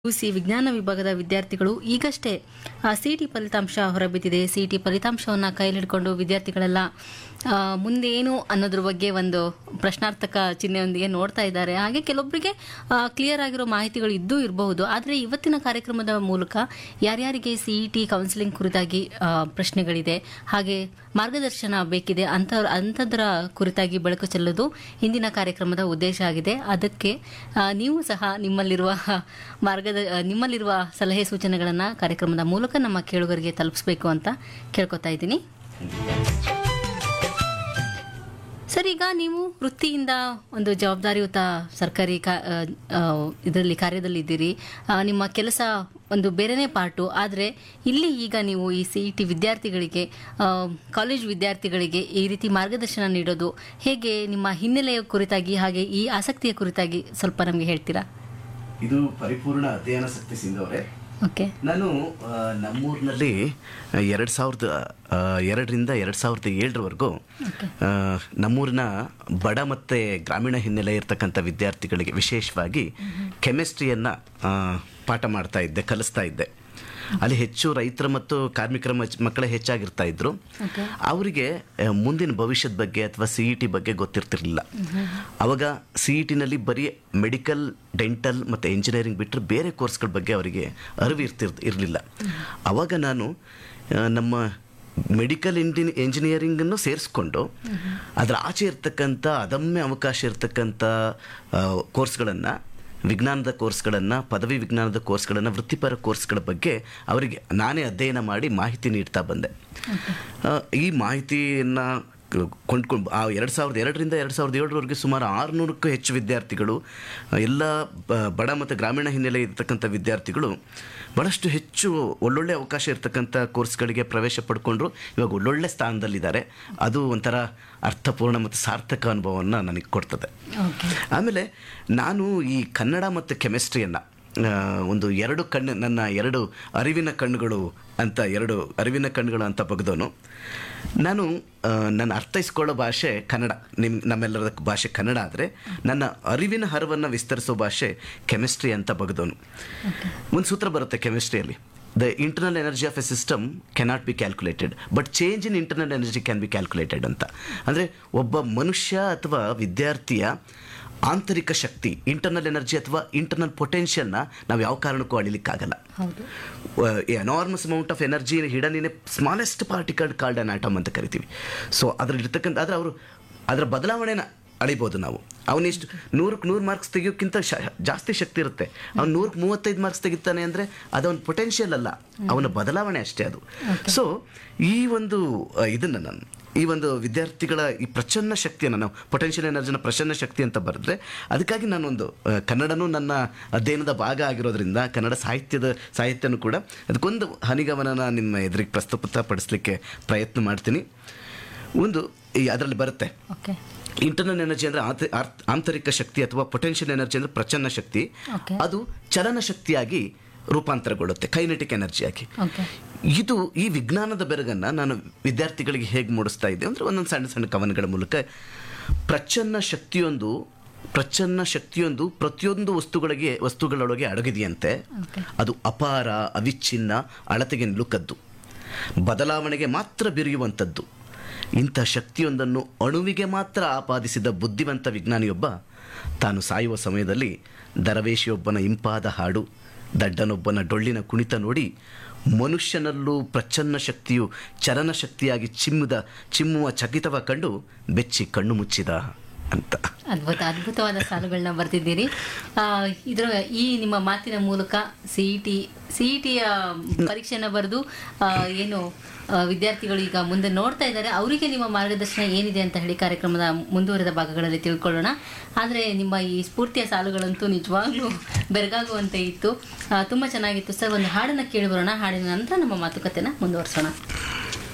C ವಿಜ್ಞಾನ ವಿಭಾಗದ ವಿದ್ಯಾರ್ಥಿಗಳು ಈಗಷ್ಟೇ ಸಿಇಟಿ ಫಲಿತಾಂಶ ಹೊರಬಿದ್ದಿದೆ ಸಿಇಟಿ ಫಲಿತಾಂಶವನ್ನು ಕೈಲಿಡ್ಕೊಂಡು ವಿದ್ಯಾರ್ಥಿಗಳೆಲ್ಲ ಆ, ಮುಂದೆ ಏನು ಅನ್ನೋದ್ರ ಬಗ್ಗೆ ಒಂದು ಪ್ರಶ್ನಾರ್ಥಕ ಚಿಹ್ನೆಯೊಂದಿಗೆ ನೋಡ್ತಾ ಇದ್ದಾರೆ ಹಾಗೆ ಕೆಲವೊಬ್ಬರಿಗೆ ಕ್ಲಿಯರ್ ಆಗಿರೋ ಮಾಹಿತಿಗಳು ಇದ್ದೂ ಇರಬಹುದು ಆದರೆ ಇವತ್ತಿನ ಕಾರ್ಯಕ್ರಮದ ಮೂಲಕ ಯಾರ್ಯಾರಿಗೆ ಸಿಇಟಿ ಕೌನ್ಸಿಲಿಂಗ್ ಕುರಿತಾಗಿ ಆ, ಪ್ರಶ್ನೆಗಳಿದೆ ಹಾಗೆ ಮಾರ್ಗದರ್ಶನ ಬೇಕಿದೆ ಅಂತ ಅಂಥದ್ರ ಕುರಿತಾಗಿ ಬೆಳಕು ಚೆಲ್ಲೋದು ಇಂದಿನ ಕಾರ್ಯಕ್ರಮದ ಉದ್ದೇಶ ಆಗಿದೆ ಅದಕ್ಕೆ ಆ, ನೀವು ಸಹ ನಿಮ್ಮಲ್ಲಿರುವ ಮಾರ್ಗದ ನಿಮ್ಮಲ್ಲಿರುವ ಸಲಹೆ ಸೂಚನೆಗಳನ್ನು ಕಾರ್ಯಕ್ರಮದ ಮೂಲಕ ನಮ್ಮ ಕೇಳುಗರಿಗೆ ತಲುಪಿಸಬೇಕು ಅಂತ ಕೇಳ್ಕೊತಾ ಇದ್ದೀನಿ ಸರ್ ಈಗ ನೀವು ವೃತ್ತಿಯಿಂದ ಒಂದು ಜವಾಬ್ದಾರಿಯುತ ಸರ್ಕಾರಿ ಇದರಲ್ಲಿ ಕಾರ್ಯದಲ್ಲಿ ಇದ್ದೀರಿ ಆ, ನಿಮ್ಮ ಕೆಲಸ ಒಂದು ಬೇರೆನೇ ಪಾರ್ಟು ಆದರೆ ಇಲ್ಲಿ ಈಗ ನೀವು ಈ ಸಿ ಇ ಟಿ ವಿದ್ಯಾರ್ಥಿಗಳಿಗೆ ಆ, ಕಾಲೇಜ್ ವಿದ್ಯಾರ್ಥಿಗಳಿಗೆ ಈ ರೀತಿ ಮಾರ್ಗದರ್ಶನ ನೀಡೋದು ಹೇಗೆ ನಿಮ್ಮ ಹಿನ್ನೆಲೆಯ ಕುರಿತಾಗಿ ಹಾಗೆ ಈ ಆಸಕ್ತಿಯ ಕುರಿತಾಗಿ ಸ್ವಲ್ಪ ನಮಗೆ ಹೇಳ್ತೀರಾ ಇದು ಪರಿಪೂರ್ಣ ಅಧ್ಯಯನಾಸಕ್ತಿ ಸಿಂಧವರೇ ಓಕೆ ನಾನು ಆ, ನಮ್ಮೂರಿನಲ್ಲಿ ಎರಡು ಸಾವಿರದ ಆ, ಎರಡರಿಂದ ಎರಡು ಸಾವಿರದ ಏಳರವರೆಗೂ ಆ, ನಮ್ಮೂರಿನ ಬಡ ಮತ್ತು ಗ್ರಾಮೀಣ ಹಿನ್ನೆಲೆ ಇರ್ತಕ್ಕಂಥ ವಿದ್ಯಾರ್ಥಿಗಳಿಗೆ ವಿಶೇಷವಾಗಿ ಕೆಮಿಸ್ಟ್ರಿಯನ್ನು ಪಾಠ ಮಾಡ್ತಾ ಇದ್ದೆ ಕಲಿಸ್ತಾ ಇದ್ದೆ ಅಲ್ಲಿ ಹೆಚ್ಚು ರೈತರ ಮತ್ತು ಕಾರ್ಮಿಕರ ಮಚ್- ಮಕ್ಕಳೇ ಹೆಚ್ಚಾಗಿರ್ತಾ ಇದ್ರು Okay. ಅವರಿಗೆ ಆ, ಮುಂದಿನ ಭವಿಷ್ಯದ ಬಗ್ಗೆ ಅಥವಾ ಸಿ ಇ ಟಿ ಬಗ್ಗೆ ಗೊತ್ತಿರ್ತಿರ್ಲಿಲ್ಲ ಅವಾಗ ಸಿ ಇ ಟಿನಲ್ಲಿ ಬರೀ ಮೆಡಿಕಲ್ ಡೆಂಟಲ್ ಮತ್ತು ಇಂಜಿನಿಯರಿಂಗ್ ಬಿಟ್ಟರೆ ಬೇರೆ ಕೋರ್ಸ್ಗಳ ಬಗ್ಗೆ ಅವರಿಗೆ ಅರಿವು ಇರ್ತಿರ್ ಇರಲಿಲ್ಲ ಅವಾಗ ನಾನು ಆ, ನಮ್ಮ ಮೆಡಿಕಲ್ ಇಂಜಿನಿ ಇಂಜಿನಿಯರಿಂಗನ್ನು ಸೇರಿಸ್ಕೊಂಡು ಅದರ ಆಚೆ ಇರ್ತಕ್ಕಂಥ ಅದಮ್ಯ ಅವಕಾಶ ಇರ್ತಕ್ಕಂಥ ಕೋರ್ಸ್ಗಳನ್ನು ವಿಜ್ಞಾನದ ಕೋರ್ಸ್ಗಳನ್ನು ಪದವಿ ವಿಜ್ಞಾನದ ಕೋರ್ಸ್ಗಳನ್ನು ವೃತ್ತಿಪರ ಕೋರ್ಸ್ಗಳ ಬಗ್ಗೆ ಅವರಿಗೆ ನಾನೇ ಅಧ್ಯಯನ ಮಾಡಿ ಮಾಹಿತಿ ನೀಡ್ತಾ ಬಂದೆ ಆ, ಈ ಮಾಹಿತಿಯನ್ನು ಕೊಂಡ್ಕೊಂಡು ಆ ಎರಡು ಸಾವಿರದ ಎರಡರಿಂದ ಎರಡು ಸಾವಿರದ ಏಳರವರೆಗೆ ಸುಮಾರು ಆರುನೂರಕ್ಕೂ ಹೆಚ್ಚು ವಿದ್ಯಾರ್ಥಿಗಳು ಆ, ಎಲ್ಲ ಬ- ಬಡ ಮತ್ತು ಗ್ರಾಮೀಣ ಹಿನ್ನೆಲೆ ಇರತಕ್ಕಂಥ ವಿದ್ಯಾರ್ಥಿಗಳು ಭಾಳಷ್ಟು ಹೆಚ್ಚು ಒಳ್ಳೊಳ್ಳೆ ಅವಕಾಶ ಇರತಕ್ಕಂಥ ಕೋರ್ಸ್ಗಳಿಗೆ ಪ್ರವೇಶ ಪಡ್ಕೊಂಡ್ರು ಇವಾಗ ಒಳ್ಳೊಳ್ಳೆ ಸ್ಥಾನದಲ್ಲಿದ್ದಾರೆ ಅದು ಒಂಥರ ಅರ್ಥಪೂರ್ಣ ಮತ್ತು ಸಾರ್ಥಕ ಅನುಭವವನ್ನು ನನಗೆ ಕೊಡ್ತದೆ ಓಕೆ ಆಮೇಲೆ ನಾನು ಈ ಕನ್ನಡ ಮತ್ತು ಕೆಮಿಸ್ಟ್ರಿಯನ್ನು ಒಂದು ಎರಡು ಕಣ್ಣು ನನ್ನ ಎರಡು ಅರಿವಿನ ಕಣ್ಣುಗಳು ಅಂತ ಎರಡು ಅರಿವಿನ ಕಣ್ಣುಗಳು ಅಂತ ಬಗ್ದೋನು ನಾನು ಆ, ನನ್ನ ಅರ್ಥೈಸ್ಕೊಳ್ಳೋ ಭಾಷೆ ಕನ್ನಡ ನಿಮ್ಮ ನಮ್ಮೆಲ್ಲರ ಭಾಷೆ ಕನ್ನಡ ಆದರೆ ನನ್ನ ಅರಿವಿನ ಹರವನ್ನು ವಿಸ್ತರಿಸೋ ಭಾಷೆ ಕೆಮಿಸ್ಟ್ರಿ ಅಂತ ಬಗ್ದೋನು ಒಂದು ಸೂತ್ರ ಬರುತ್ತೆ ಕೆಮಿಸ್ಟ್ರಿಯಲ್ಲಿ the internal energy of a system cannot be calculated but change in internal energy can be calculated ಅಂತ ಅಂದರೆ ಒಬ್ಬ ಮನುಷ್ಯ ಅಥವಾ ವಿದ್ಯಾರ್ಥಿಯ ಆಂತರಿಕ ಶಕ್ತಿ ಇಂಟರ್ನಲ್ ಎನರ್ಜಿ ಅಥವಾ ಇಂಟರ್ನಲ್ ಪೊಟೆನ್ಷಿಯಲ್ನ ನಾವು ಯಾವ ಕಾರಣಕ್ಕೂ ಅಳಿಲಿಕ್ಕಾಗಲ್ಲ ಹೌದು enormous amount of energy hidden in a smallest particle called an atom ಅಂತ ಕರಿತೀವಿ ಸೊ ಅದ್ರಲ್ಲಿ ಇರ್ತಕ್ಕಂಥ ಆದರೆ ಅವರು ಅದರ ಬದಲಾವಣೆನ ಅಳಿಬೋದು ನಾವು ಅವನಿಷ್ಟು ನೂರಕ್ಕೆ ನೂರು ಮಾರ್ಕ್ಸ್ ತೆಗಿಯೋಕ್ಕಿಂತ ಶ ಜಾಸ್ತಿ ಶಕ್ತಿ ಇರುತ್ತೆ ಅವ್ನು ನೂರಕ್ಕೆ ಮೂವತ್ತೈದು ಮಾರ್ಕ್ಸ್ ತೆಗಿತಾನೆ ಅಂದರೆ ಅದವನ ಪೊಟೆನ್ಷಿಯಲ್ ಅಲ್ಲ ಅವನ ಬದಲಾವಣೆ ಅಷ್ಟೇ ಅದು ಸೊ ಈ ಒಂದು ಆ, ಇದನ್ನು ನಾನು ಈ ಒಂದು ವಿದ್ಯಾರ್ಥಿಗಳ ಈ ಪ್ರಚನ್ನ ಶಕ್ತಿಯನ್ನು ನಾವು ಪೊಟೆನ್ಷಿಯಲ್ ಎನರ್ಜಿನ ಪ್ರಚನ್ನ ಶಕ್ತಿ ಅಂತ ಬರೆದ್ರೆ ಅದಕ್ಕಾಗಿ ನಾನೊಂದು ಆ, ಕನ್ನಡನೂ ನನ್ನ ಅಧ್ಯಯನದ ಭಾಗ ಆಗಿರೋದ್ರಿಂದ ಕನ್ನಡ ಸಾಹಿತ್ಯದ ಸಾಹಿತ್ಯನೂ ಕೂಡ ಅದಕ್ಕೊಂದು ಹನಿಗಮನನ ನಿಮ್ಮ ಎದುರಿಗೆ ಪ್ರಸ್ತುತಪಡಿಸ್ಲಿಕ್ಕೆ ಪ್ರಯತ್ನ ಮಾಡ್ತೀನಿ ಒಂದು ಈ ಅದರಲ್ಲಿ ಬರುತ್ತೆ ಓಕೆ ಇಂಟರ್ನಲ್ ಎನರ್ಜಿ ಅಂದರೆ ಆಂತ- ಆರ್ತ್- ಆಂತರಿಕ ಶಕ್ತಿ ಅಥವಾ ಪೊಟೆನ್ಷಿಯಲ್ ಎನರ್ಜಿ ಅಂದರೆ ಪ್ರಚನ್ನ ಶಕ್ತಿ Okay. ಅದು ಚಲನ ಶಕ್ತಿಯಾಗಿ ರೂಪಾಂತರಗೊಳ್ಳುತ್ತೆ ಕೈನೆಟಿಕ್ ಎನರ್ಜಿಯಾಗಿ ಓಕೆ ಇದು ಈ ವಿಜ್ಞಾನದ ಬೆರಗನ್ನು ನಾನು ವಿದ್ಯಾರ್ಥಿಗಳಿಗೆ ಹೇಗೆ ಮೂಡಿಸ್ತಾ ಇದ್ದೆ ಅಂದರೆ ಒಂದೊಂದು ಸಣ್ಣ ಸಣ್ಣ ಕವನಗಳ ಮೂಲಕ ಪ್ರಚನ್ನ ಶಕ್ತಿಯೊಂದು ಪ್ರಚನ್ನ ಶಕ್ತಿಯೊಂದು ಪ್ರತಿಯೊಂದು ವಸ್ತುಗಳಿಗೆ ವಸ್ತುಗಳೊಳಗೆ ಅಡಗಿದೆಯಂತೆ Okay. ಅದು ಅಪಾರ ಅವಿಚ್ಛಿನ್ನ ಅಳತೆಗೆ ನಿಲುಕದ್ದು ಬದಲಾವಣೆಗೆ ಮಾತ್ರ ಬಿರಿಯುವಂಥದ್ದು ಇಂಥ ಶಕ್ತಿಯೊಂದನ್ನು ಅಣುವಿಗೆ ಮಾತ್ರ ಆಪಾದಿಸಿದ ಬುದ್ಧಿವಂತ ವಿಜ್ಞಾನಿಯೊಬ್ಬ ತಾನು ಸಾಯುವ ಸಮಯದಲ್ಲಿ ದರವೇಶಿಯೊಬ್ಬನ ಇಂಪಾದ ಹಾಡು ದಡ್ಡನೊಬ್ಬನ ಡೊಳ್ಳಿನ ಕುಣಿತ ನೋಡಿ ಮನುಷ್ಯನಲ್ಲೂ ಪ್ರಚನ್ನ ಶಕ್ತಿಯು ಚಲನ ಶಕ್ತಿಯಾಗಿ ಚಿಮ್ಮುದ ಚಿಮ್ಮುವ ಚಕಿತವ ಕಂಡು ಬೆಚ್ಚಿ ಕಣ್ಣು ಮುಚ್ಚಿದ ಅಂತ ಅದ್ಭುತ ಅದ್ಭುತವಾದ ಸಾಲುಗಳನ್ನ ಬರ್ತಿದ್ದೀರಿ ಆ, ಇದರ ಈ ನಿಮ್ಮ ಮಾತಿನ ಮೂಲಕ C E T C E ಟಿಯ ಪರೀಕ್ಷೆನ ಬರೆದು ಆ, ಏನು ಆ, ವಿದ್ಯಾರ್ಥಿಗಳು ಈಗ ಮುಂದೆ ನೋಡ್ತಾ ಇದ್ದಾರೆ ಅವರಿಗೆ ನಿಮ್ಮ ಮಾರ್ಗದರ್ಶನ ಏನಿದೆ ಅಂತ ಹೇಳಿ ಕಾರ್ಯಕ್ರಮದ ಮುಂದುವರೆದ ಭಾಗಗಳಲ್ಲಿ ತಿಳ್ಕೊಳ್ಳೋಣ ಆದರೆ ನಿಮ್ಮ ಈ ಸ್ಫೂರ್ತಿಯ ಸಾಲುಗಳಂತೂ ನಿಜವಾಗ್ಲೂ ಬೆರಗಾಗುವಂತೆ ಇತ್ತು ಆ, ತುಂಬ ಚೆನ್ನಾಗಿತ್ತು ಸರ್ ಒಂದು ಹಾಡನ್ನು ಕೇಳಿ ಬರೋಣ ಹಾಡಿನ ನಂತರ ನಮ್ಮ ಮಾತುಕತೆನ ಮುಂದುವರಿಸೋಣ